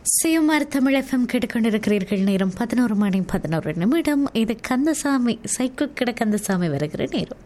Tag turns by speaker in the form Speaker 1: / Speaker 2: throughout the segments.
Speaker 1: CMR Tamil FM கேட்டுக்கொண்டிருக்கிறீர்கள் நேரம் பதினோரு மணி பதினோரு நிமிடம் இது கந்தசாமி சைக்கிள் கிட கந்தசாமி வருகிற நேரம்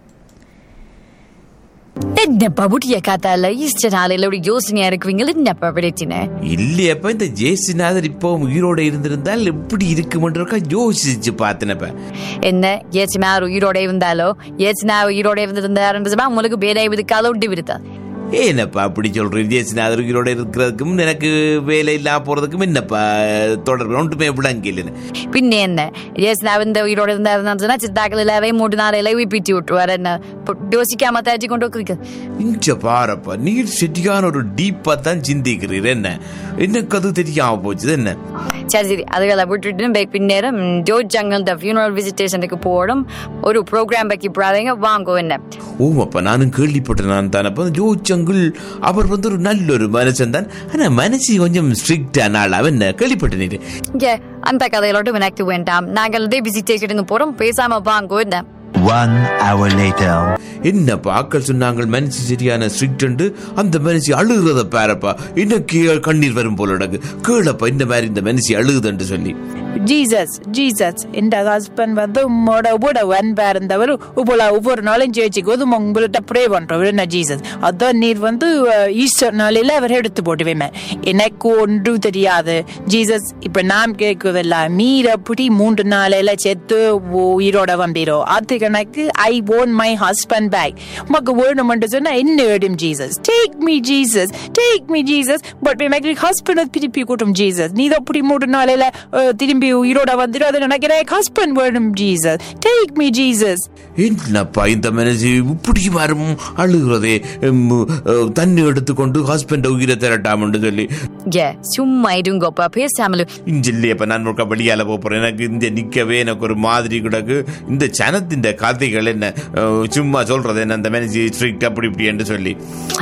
Speaker 2: என்னப்பா புட்டிய காத்தால ஈஸ்டர் நாளையில ஒரு யோசனையா இருக்குவீங்க என்னப்பா பிரச்சனை
Speaker 3: இல்லையப்ப இந்த ஜேசுநாதர் இப்போ உயிரோட இருந்திருந்தால் எப்படி இருக்குமன்றக்கா யோசிச்சு பார்த்தனப்ப
Speaker 2: என்ன ஏச்சுமார் உயிரோட இருந்தாலோ ஏச்சுனா உயிரோட இருந்திருந்தாருன்றதுமா உங்களுக்கு பேரை இதுக்கால உண்டு விருத்தா
Speaker 3: ஏனப்பா அப்படி சொல்றேன் ஜேசுநாதர் உயிரோட இருக்கிறதுக்கும் எனக்கு வேலை இல்லாம போறதுக்கும் என்னப்பா தொடர்பு ஒன்றுமே விளங்க இல்லைன்னு
Speaker 2: பின்ன என்ன ஏசுனா இந்த உயிரோட இருந்தாருன்னா சித்தாக்கள் எல்லாரையும் மூன்று நாளையில உயிப்பிச்சு விட்டுருவாரு என்ன இப்ப யோசிக்காம தாச்சி கொண்டு வைக்க
Speaker 3: இஞ்ச பாரப்பா நீர் செட்டியான ஒரு டீப்பா தான் சிந்திக்கிறீர் என்ன எனக்கு அது தெரியாம போச்சு என்ன
Speaker 2: சரி சரி அதுகளை விட்டுட்டு பே- பின்னேரம் ஜோர்ஜ் அங்கிள் ஃபியூனரல் விசிட்டேஷனுக்கு போகணும் ஒரு ப்ரோக்ராம் பக்கி போறாதீங்க வாங்கோ என்ன
Speaker 3: ஓமாப்பா நானும் கேள்விப்பட்டேன் நான் தானப்பா ஜோச்சங்கிள் அவர் வந்து ஒரு நல்ல ஒரு மனுஷன் தான் ஆனா மனசு கொஞ்சம் ஸ்ட்ரிக்டான ஆள் அவன் என்ன கேள்விப்பட்டேன்
Speaker 2: இங்க அந்த கதையிலோட்டு எனக்கு வேண்டாம் நாங்கள் இதே விசிட்டேஷனுக்கு போறோம் பேசாம வாங்கோ என்ன
Speaker 4: One hour later.
Speaker 3: என்னப்பா ஆக்கள் சொன்னாங்க மனசு சரியான ஸ்ட்ரிக்ட் அந்த மனசு அழுகிறத பாரப்பா இன்னைக்கு கண்ணீர் வரும் போல எனக்கு கேளப்பா இந்த மாதிரி இந்த மனசு அழுகுதுன்னு சொல்லி
Speaker 5: ஜீசஸ் ஜீசஸ் என் ஹஸ்பண்ட் வந்து உம்மோட கூட அன்பா இருந்தவர் உப்போல ஒவ்வொரு நாளும் சேர்ச்சிக்கு வந்து உங்கள்கிட்ட ப்ரே பண்றவர் என்ன ஜீசஸ் அதான் நீர் வந்து அஹ், ஈஸ்டர் நாளில அவர் எடுத்து போட்டுவேமே எனக்கு ஒன்றும் தெரியாது ஜீசஸ் இப்ப நாம் கேட்குவதெல்லாம் மீர் அப்படி மூன்று நாளையில செத்து உயிரோட வந்தீரோ அது கணக்கு I own my husband back உமக்கு வேணுமென்று சொன்னா என்ன வேடும் Jesus take me Jesus take me Jesus but எனக்கு ஹஸ்பண்ட் திருப்பி கூட்டும் ஜீசஸ் நீ அப்படி மூன்று நாளையில அஹ், திரும்பி உயிரோட வந்துடும் அதை நினைக்கிறேன் ஹஸ்பண்ட் வேணும் ஜீசஸ் டேக் மீ ஜீசஸ்
Speaker 3: என்னப்பா இந்த மனசு இப்படி வரும் அழுகிறதே உம், அஹ், தண்ணி எடுத்துக்கொண்டு ஹஸ்பண்ட் உயிரை திரட்டாமன்னு சொல்லி
Speaker 2: ஏ சும்மா இருங்கப்பா பேசாமலும்
Speaker 3: இஞ்சில்லையப்ப நான் ஒரு வெளியால போறேன் எனக்கு இந்த நிக்கவே எனக்கு ஒரு மாதிரி கிடக்கு இந்த சனத்தின் கதைகள் என்ன அஹ், சும்மா சொல்றது என்ன அந்த மனசு ஸ்ட்ரிக்ட் அப்படி இப்படி என்று சொல்லி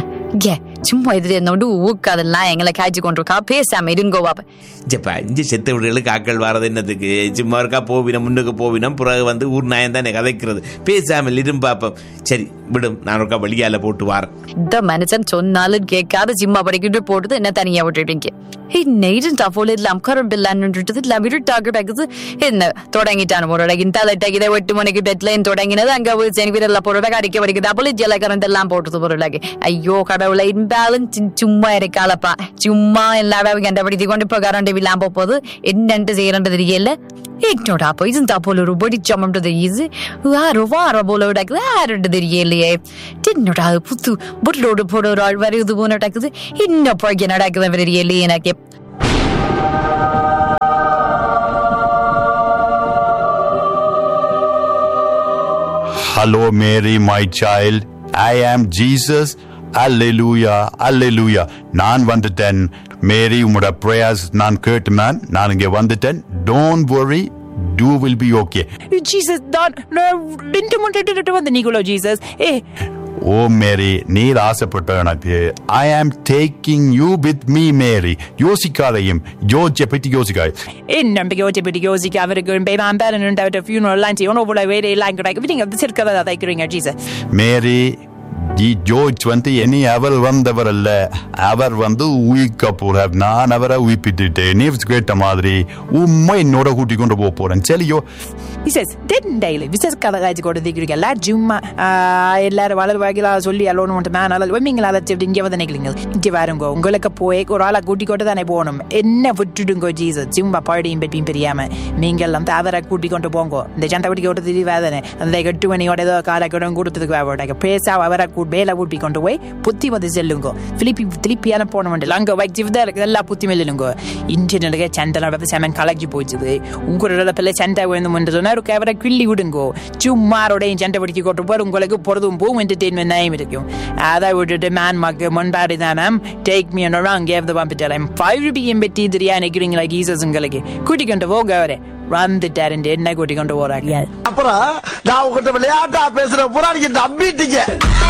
Speaker 2: ஏ சும்மா இதுல இருந்தோண்டு ஊக்காதெல்லாம் எங்களை காய்ச்சி கொண்டிருக்கா பேசாம இருங்கோ பாப்பா
Speaker 3: ஜப்பா இஞ்சி செத்த வீடுகளுக்கு ஆக்கள் வரது என்னத்துக்கு சும்மா இருக்கா போவினம் முன்னுக்கு போவினம் பிறகு வந்து ஊர் நாயம் தானே கதைக்கிறது பேசாமல் இரும்பாப்பம் சரி விடும் நான் ஒருக்கா வெளியால போட்டு வாரேன்
Speaker 2: இந்த மனுஷன் சொன்னாலும் கேட்காத சிம்மா படிக்கிட்டு போட்டது என்ன தனியா விட்டுட்டீங்க என்ன ഇരുട്ടാ പോലെ എല്ലാം കറണ്ടില്ലാണ്ടിട്ടത് എല്ലാം ഇരുട്ടാക്കി ടക്കത് എന്ന് തുടങ്ങിയിട്ടാണ് പോറടക്കി തലട്ടക്കിത് എട്ട് മണിക്ക് ഡെഡ് ലൈൻ തുടങ്ങിയത് അങ്ക ജനുവരിയുള്ള പൊറടക അടിക്ക പഠിക്കുന്നത് അപ്പോൾ ജല കറണ്ട് എല്ലാം പോട്ടത് പൊറടക്കി അയ്യോ கடவுளை இன்பேலன்ஸ் சும்மா இருக்காளப்பா சும்மா எல்லாரும் கண்டுபிடித்து இப்போ கரண்ட் இல்லாம போகுது என்னன்ட்டு செய்யறது தெரியல என்னோட அப்போ இதுந்தா போல ஒரு பொடிச்சமன்ட்டு தெரியுது ஆரோ வார போல விடக்குது ஆருண்டு தெரியலையே என்னோட புத்து புட்டோடு போட ஒரு ஆள் வருது போன நடக்குது என்ன போய் நடக்குது தெரியலையே எனக்கு
Speaker 6: Hello, Mary, my child. I am Jesus. Alleluia, Alleluia. நான் வந்துட்டேன் மேரி உங்களோட ப்ரேயர்ஸ் நான் கேட்டுமேன் நான் இங்கே வந்துட்டேன் don't worry you will be okay
Speaker 5: Jesus தான் நான் ரெண்டு மூன்று வந்து நீங்களோ ஜீசஸ் ஏ
Speaker 6: ஓ மேரி நீர் ஆசைப்பட்ட எனக்கு I am taking you with me Mary யோசிக்காதையும் ஜோர்ஜை பற்றி யோசிக்காய்
Speaker 5: என் நம்பிக்கை வச்சு பிடி யோசிக்க அவருக்கு பேமான் பேரன் அவர்கிட்ட ஃபியூனல் லான்ச்சி ஒன்றும் போல வேறு எல்லாம் கிடைக்கும் நீங்கள் சிற்கதை தைக்கிறீங்க ஜீசஸ்
Speaker 6: மேரி டி ஜோர்ஜ் வந்து இனி அவர் வந்தவர் அல்ல அவர் வந்து உயிர்க்க போறார் நான் அவரை உயிர்ப்பிட்டுட்டேன் நீ கேட்ட மாதிரி உண்மை என்னோட கூட்டி கொண்டு போக போறேன் சரியோ
Speaker 5: விசஸ் டென் டெய்லி விசஸ் கதை காய்ச்சி கொண்டு திக்கிறீங்க எல்லாரும் சும்மா ஆஹ், எல்லாரும் வளர் வகையில சொல்லி அலோன் மட்டும் மேன் அல்ல நீங்கள அதை செப்டி இங்கே வந்து நிற்கிறீங்க இங்கே வாருங்க உங்களுக்கு போய் ஒரு ஆளை கூட்டி கொண்டு தானே போகணும் என்ன விட்டுடுங்க ஜீசஸ் சும்மா பாடியும் பெட்டியும் தெரியாம நீங்கள் வந்து அவரை கூட்டி கொண்டு போங்க இந்த சண்டை பிடிக்க விட்டு தெரியாதானே அந்த எட்டு மணியோட ஏதோ காலக்கடம் கொடுத்ததுக்கு வேண்டாங்க பேச அவரை கூ வேலை கூட்டி கொண்டு போய் புத்தி வந்து செல்லுங்க திருப்பி திருப்பி அனுப்ப வேண்டிய அங்கே வச்சு தான் இருக்குது எல்லா புத்தி மெல்லுங்க இன்டர்நெட்டுக்கு சண்டை நடந்து செமன் கலக்கி போச்சுது உங்களோட பிள்ளை சண்டை வேணும் என்று சொன்னா ஒரு அவரை கிள்ளி விடுங்கோ சும்மாரோடையும் சண்டை பிடிச்சி கொண்டு போய் உங்களுக்கு பொழுதும் போகும் என்டர்டெயின்மெண்ட் நயம் இருக்கும் அதை விட்டுட்டு மேன் மக்கு முன்பாடி தானம் take me and gave the பம்பிட்டலாம் ஃபைவ் ருபியும் பெட்டி தெரியா நினைக்கிறீங்களா கீசஸ் உங்களுக்கு கூட்டி கொண்டு போக அவரே வந்துட்டாரு என்ன கூட்டி கொண்டு போறாங்க
Speaker 7: அப்புறம் நான் உங்ககிட்ட விளையாட்டா பேசுற புறாடிக்கு நம்பிட்டீங்க